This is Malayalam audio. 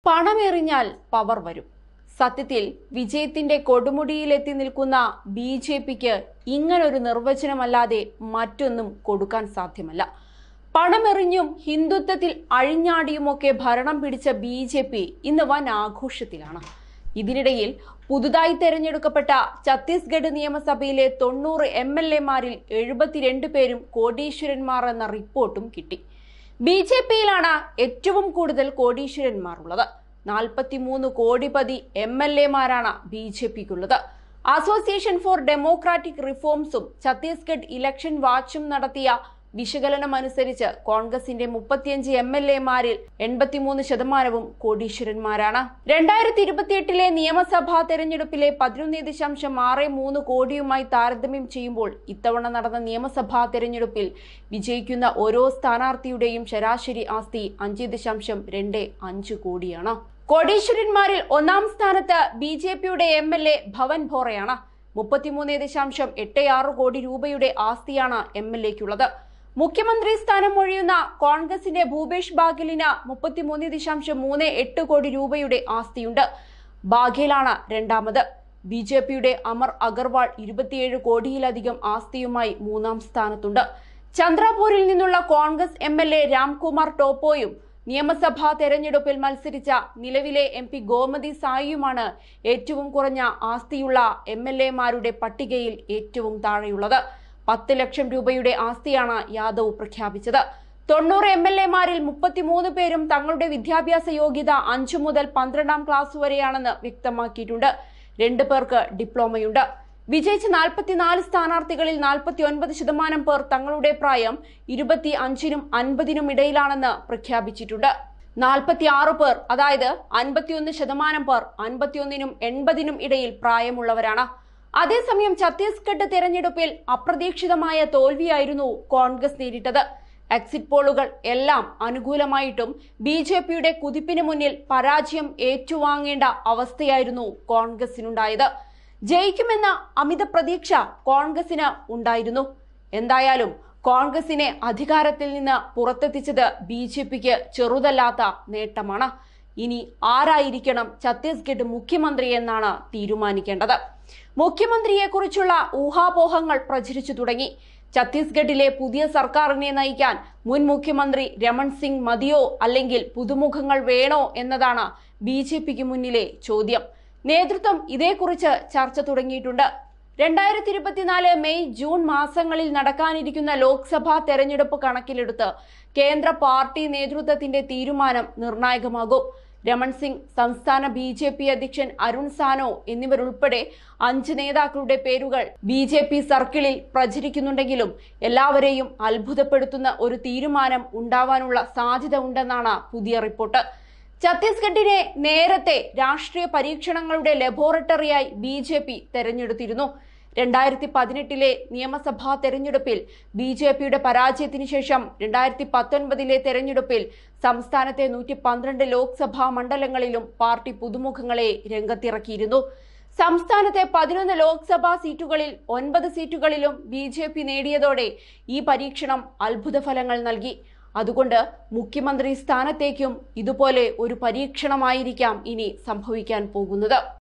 പണമെറിഞ്ഞാൽ പവർ വരും സത്യത്തിൽ വിജയത്തിന്റെ കൊടുമുടിയിലെത്തി നിൽക്കുന്ന ബി ജെ പിക്ക് ഇങ്ങനൊരു നിർവചനമല്ലാതെ മറ്റൊന്നും കൊടുക്കാൻ സാധ്യമല്ല പണമെറിഞ്ഞും ഹിന്ദുത്വത്തിൽ അഴിഞ്ഞാടിയുമൊക്കെ ഭരണം പിടിച്ച ബി ജെ പി ഇന്ന് വൻ ആഘോഷത്തിലാണ് ഇതിനിടയിൽ പുതുതായി തെരഞ്ഞെടുക്കപ്പെട്ട ഛത്തീസ്ഗഡ് നിയമസഭയിലെ തൊണ്ണൂറ് എം എൽ എമാരിൽ എഴുപത്തിരണ്ട് പേരും കോടീശ്വരന്മാർ എന്ന റിപ്പോർട്ടും കിട്ടി ബി ജെ പിയിലാണ് ഏറ്റവും കൂടുതൽ കോടീശ്വരന്മാർ ഉള്ളത് നാൽപ്പത്തിമൂന്ന് കോടിപതി എം എൽ എമാരാണ് ബി ജെ പിക്കുള്ളത് അസോസിയേഷൻ ഫോർ ഡെമോക്രാറ്റിക് റിഫോംസും ഛത്തീസ്ഗഡ് ഇലക്ഷൻ വാച്ചും നടത്തിയ വിശകലനം അനുസരിച്ച് കോൺഗ്രസിന്റെ മുപ്പത്തിയഞ്ച് എം എൽ എമാരിൽ എൺപത്തിമൂന്ന് ശതമാനവും കോടീശ്വരന്മാരാണ് രണ്ടായിരത്തി ഇരുപത്തിയെട്ടിലെ നിയമസഭാ തെരഞ്ഞെടുപ്പിലെ പതിനൊന്ന് ദശാംശം ആറ് മൂന്ന് കോടിയുമായി താരതമ്യം ചെയ്യുമ്പോൾ ഇത്തവണ നടന്ന നിയമസഭാ തെരഞ്ഞെടുപ്പിൽ വിജയിക്കുന്ന ഓരോ സ്ഥാനാർത്ഥിയുടെയും ശരാശരി ആസ്തി അഞ്ച് ദശാംശം രണ്ട് അഞ്ച് കോടിയാണ് കോടീശ്വരന്മാരിൽ ഒന്നാം സ്ഥാനത്ത് ബി ജെ പിയുടെ എം എൽ എ ഭവൻ ഭോറയാണ് മുപ്പത്തിമൂന്ന് ദശാംശം എട്ട് ആറ് കോടി രൂപയുടെ ആസ്തിയാണ് എം എൽ എക്കുള്ളത് മുഖ്യമന്ത്രി സ്ഥാനം ഒഴിയുന്ന കോൺഗ്രസിന്റെ ഭൂപേഷ് ബാഗലിന് മുപ്പത്തിമൂന്ന് ദശാംശം മൂന്ന് എട്ട് കോടി രൂപയുടെ ആസ്തിയുണ്ട് ബാഘേലാണ് രണ്ടാമത് ബി ജെ പിയുടെ അമർ അഗർവാൾ ഇരുപത്തിയേഴ് കോടിയിലധികം ആസ്തിയുമായി മൂന്നാം സ്ഥാനത്തുണ്ട് ചന്ദ്രപൂരിൽ നിന്നുള്ള Congress M L A Ramkumar ടോപ്പോയും നിയമസഭാ തെരഞ്ഞെടുപ്പിൽ മത്സരിച്ച നിലവിലെ എം പി ഗോമതി സായിയുമാണ് ഏറ്റവും കുറഞ്ഞ ആസ്തിയുള്ള എം എൽ എമാരുടെ പട്ടികയിൽ ഏറ്റവും താഴെയുള്ളത് പത്ത് ലക്ഷം രൂപയുടെ ആസ്തിയാണ് യാദവ് പ്രഖ്യാപിച്ചത് തൊണ്ണൂറ് എം എൽ എമാരിൽ മുപ്പത്തിമൂന്ന് പേരും തങ്ങളുടെ വിദ്യാഭ്യാസ യോഗ്യത അഞ്ചു മുതൽ പന്ത്രണ്ടാം ക്ലാസ് വരെയാണെന്ന് വ്യക്തമാക്കിയിട്ടുണ്ട് രണ്ടു പേർക്ക് ഡിപ്ലോമയുണ്ട് വിജയിച്ച നാൽപ്പത്തിനാല് സ്ഥാനാർത്ഥികളിൽ നാൽപ്പത്തി ഒൻപത് ശതമാനം പേർ തങ്ങളുടെ പ്രായം ഇരുപത്തി അഞ്ചിനും അൻപതിനും ഇടയിലാണെന്ന് പ്രഖ്യാപിച്ചിട്ടുണ്ട് നാൽപ്പത്തി ആറ് പേർ അതായത് അൻപത്തിയൊന്ന് ശതമാനം പേർ അൻപത്തിയൊന്നിനും എൺപതിനും ഇടയിൽ പ്രായമുള്ളവരാണ് അതേസമയം ഛത്തീസ്ഗഡ് തെരഞ്ഞെടുപ്പിൽ അപ്രതീക്ഷിതമായ തോൽവിയായിരുന്നു കോൺഗ്രസ് നേരിട്ടത് എക്സിറ്റ് പോളുകൾ എല്ലാം അനുകൂലമായിട്ടും ബി ജെ പിയുടെ കുതിപ്പിന് മുന്നിൽ പരാജയം ഏറ്റുവാങ്ങേണ്ട അവസ്ഥയായിരുന്നു കോൺഗ്രസിനുണ്ടായത് ജയിക്കുമെന്ന അമിത പ്രതീക്ഷ കോൺഗ്രസിന് ഉണ്ടായിരുന്നു എന്തായാലും കോൺഗ്രസിനെ അധികാരത്തിൽ നിന്ന് പുറത്തെത്തിച്ചത് ബി ജെ പിക്ക് ചെറുതല്ലാത്ത നേട്ടമാണ് ഇനി ആരായിരിക്കണം ഛത്തീസ്ഗഡ് മുഖ്യമന്ത്രി എന്നാണ് തീരുമാനിക്കേണ്ടത് മുഖ്യമന്ത്രിയെക്കുറിച്ചുള്ള ഊഹാപോഹങ്ങൾ പ്രചരിച്ചു തുടങ്ങി ഛത്തീസ്ഗഡിലെ പുതിയ സർക്കാരിനെ നയിക്കാൻ മുൻ മുഖ്യമന്ത്രി രമൺ സിംഗ് മതിയോ അല്ലെങ്കിൽ പുതുമുഖങ്ങൾ വേണോ എന്നതാണ് ബി ജെ പിക്ക് മുന്നിലെ ചോദ്യം നേതൃത്വം ഇതേക്കുറിച്ച് ചർച്ച തുടങ്ങിയിട്ടുണ്ട് രണ്ടായിരത്തി ഇരുപത്തിനാല് മെയ് ജൂൺ മാസങ്ങളിൽ നടക്കാനിരിക്കുന്ന ലോക്സഭാ തെരഞ്ഞെടുപ്പ് കണക്കിലെടുത്ത് കേന്ദ്ര പാർട്ടി നേതൃത്വത്തിന്റെ തീരുമാനം നിർണായകമാകും രമൺ സിംഗ് സംസ്ഥാന ബി ജെ പി അധ്യക്ഷൻ അരുൺ സാനോ എന്നിവരുൾപ്പെടെ അഞ്ച് നേതാക്കളുടെ പേരുകൾ ബി ജെ പി സർക്കിളിൽ പ്രചരിക്കുന്നുണ്ടെങ്കിലും എല്ലാവരെയും അത്ഭുതപ്പെടുത്തുന്ന ഒരു തീരുമാനം ഉണ്ടാവാനുള്ള സാധ്യത ഉണ്ടെന്നാണ് പുതിയ റിപ്പോർട്ട് ഛത്തീസ്ഗഡിനെ നേരത്തെ രാഷ്ട്രീയ പരീക്ഷണങ്ങളുടെ ലബോറട്ടറിയായി ബി ജെ പി തെരഞ്ഞെടുത്തിരുന്നു രണ്ടായിരത്തി പതിനെട്ടിലെ നിയമസഭാ തെരഞ്ഞെടുപ്പിൽ ബി ജെ പിയുടെ പരാജയത്തിന് ശേഷം രണ്ടായിരത്തി പത്തൊൻപതിലെ തെരഞ്ഞെടുപ്പിൽ സംസ്ഥാനത്തെ നൂറ്റി പന്ത്രണ്ട് ലോക്സഭാ മണ്ഡലങ്ങളിലും പാർട്ടി പുതുമുഖങ്ങളെ രംഗത്തിറക്കിയിരുന്നു സംസ്ഥാനത്തെ പതിനൊന്ന് ലോക്സഭാ സീറ്റുകളിൽ ഒൻപത് സീറ്റുകളിലും ബി ജെ പി നേടിയതോടെ ഈ പരീക്ഷണം അത്ഭുത ഫലങ്ങൾ നൽകി അതുകൊണ്ട് മുഖ്യമന്ത്രി സ്ഥാനത്തേക്കും ഇതുപോലെ ഒരു പരീക്ഷണമായിരിക്കാം ഇനി സംഭവിക്കാൻ പോകുന്നത്